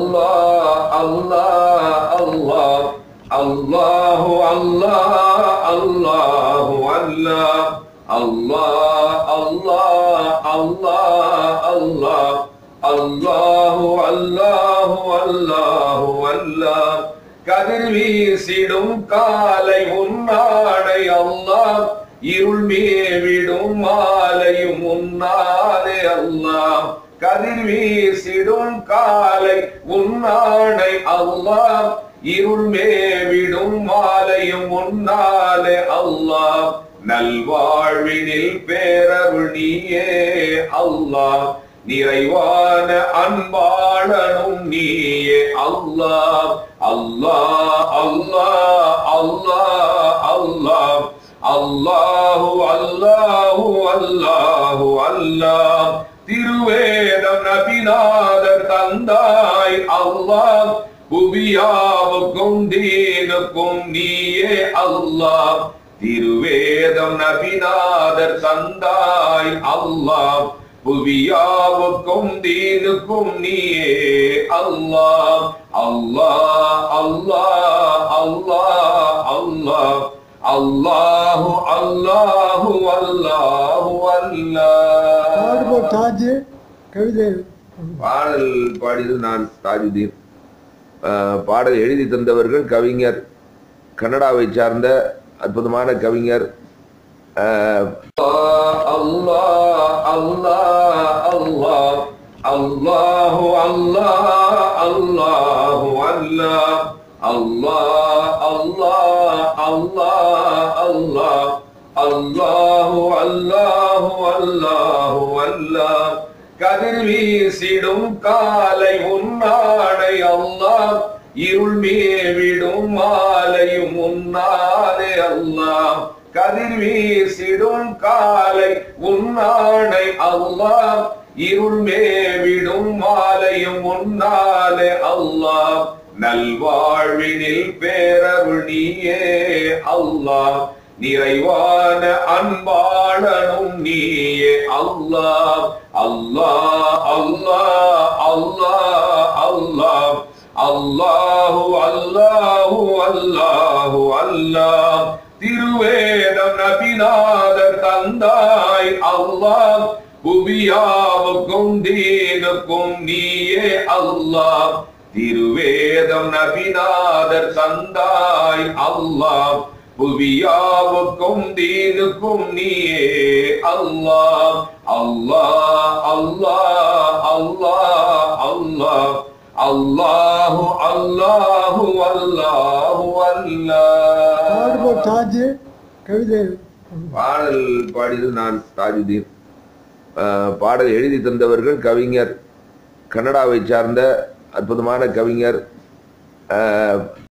الله الله الله الله الله الله الله الله الله الله الله الله அல்லாஹ் அல்லாஹ் அல்லாஹ் கதிர் வீசிடும் காலை உன்னாடை அல்லாஹ் இருள் மேவிடும் மாலையும் உன்னாலே அல்லாஹ் கதிர் வீசிடும் காலை உன்னாடை அல்லாஹ் இருள் மேவிடும் மாலையும் உன்னாலே அல்லாஹ் நல்வாழ்வினில் பேரருள் நீயே அல்லாஹ் நிறைவான அன்பாளனும் நீயே அல்லாஹ் அல்லாஹ் அல்லாஹ் அல்லாஹ் அல்லாஹ் அல்லாஹு அல்லாஹு அல்லாஹு அல்லாஹ் திருவேதம் நபிநாதர் தந்தாய் அல்லாஹ் புவியாவுக்கும் தீனுக்கும் நீயே அல்லாஹ் திருவேதம் நபிநாதர் தந்தாய் அல்லாஹ் புவியாவுக்கும் தீனுக்கும் நீயே அல்லாஹ் அல்லாஹ் அல்லாஹ் அல்லாஹ் அல்லாஹ் அல்லாஹு அல்லாஹு அல்லாஹு அல்லாஹ் பாடுபோர் தாஜ் கவிதை பாடல் பாடியது நான் தாஜுதீன் அஹ், பாடல் எழுதி தந்தவர்கள் கவிஞர் கன்னடாவை சார்ந்த அற்புதமான கவிஞர் அஹ், அல்லாஹ் அல்லாஹ் அல்லாஹ் அல்லாஹு அல்லாஹ் அல்லாஹு அல்லாஹ் அல்லாஹ் அல்லாஹ் அல்லாஹ் அல்லாஹ் அல்லாஹு அல்லாஹு அல்லாஹு அல்லாஹ் கதிர் வீசிடும் காலை உன்னாடை அல்லாஹ் இருள் மேவிடும் மாலையும் உன்னாலே அல்லாஹ் கதிர் வீசிடும் காலை உன்னாடை அல்லாஹ் இருள் மேவிடும் மாலையும் உன்னாலே அல்லாஹ் நல்வாழ்வினில் பேரருள் நீயே அல்லாஹ் நிறைவான அன்பாளனும் நீயே அல்லாஹ் அல்லாஹ் அல்லாஹ் அல்லாஹ் அல்லாஹ் அல்லாஹு அல்லாஹு அல்லாஹு அல்லாஹ் திருவேதம் நபிநாதர் தந்தாய் அல்லாஹ் புவியாவுக்கும் தீனுக்கும் நீயே அல்லாஹ் திருவேதம் நபிநாதர் தந்தாய் அல்லாஹ் புவியாவுக்கும் தீனுக்கும் நீயே அல்லாஹ் அல்லாஹ் அல்லாஹ் அல்லாஹ் அல்லாஹ் அல்லாஹு அல்லாஹு அல்லாஹு அல்லாஹ் பாடுபோர் தாஜ் கவிதை பாடல் பாடியது நான் தாஜுதீன் அஹ், பாடல் எழுதி தந்தவர்கள் கவிஞர் கன்னடாவை சார்ந்த அற்புதமான கவிஞர் அஹ்,